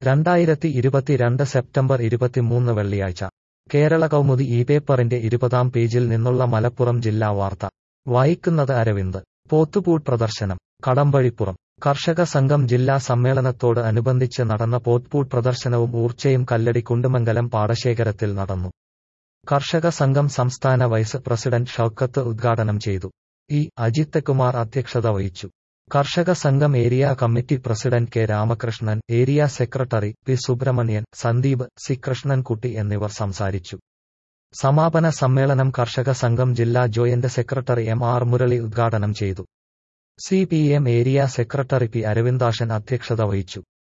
രണ്ടായിരത്തി ഇരുപത്തിരണ്ട് സെപ്റ്റംബർ ഇരുപത്തിമൂന്ന് വെള്ളിയാഴ്ച കേരള കൗമുദി ഈ പേപ്പറിന്റെ ഇരുപതാം പേജിൽ നിന്നുള്ള മലപ്പുറം ജില്ലാ വാർത്ത വായിക്കുന്നത് അരവിന്ദ് പോത്തുപൂട്ട് പ്രദർശനം കടമ്പഴിപ്പുറം കർഷക സംഘം ജില്ലാ സമ്മേളനത്തോട് അനുബന്ധിച്ച് നടന്ന പോത്പൂട്ട് പ്രദർശനവും ഊർച്ചയും കല്ലടി കുണ്ടുമംഗലം പാടശേഖരത്തിൽ നടന്നു കർഷക സംഘം സംസ്ഥാന വൈസ് പ്രസിഡന്റ് ഷൌക്കത്ത് ഉദ്ഘാടനം ചെയ്തു ഇ അജിത് കുമാർ അധ്യക്ഷത വഹിച്ചു കർഷക സംഘം area committee president K Ramakrishnan area secretary P Subrahmanian Sandeep C Krishnankutty എന്നിവർ സംസാരിച്ചു സമാപന സമ്മേളനം കർഷക സംഘം ജില്ലാ joint secretary M R Murali ഉദ്ഘാടനം ചെയ്തു C P M area secretary P Aravindakshan അധ്യക്ഷത വഹിച്ചു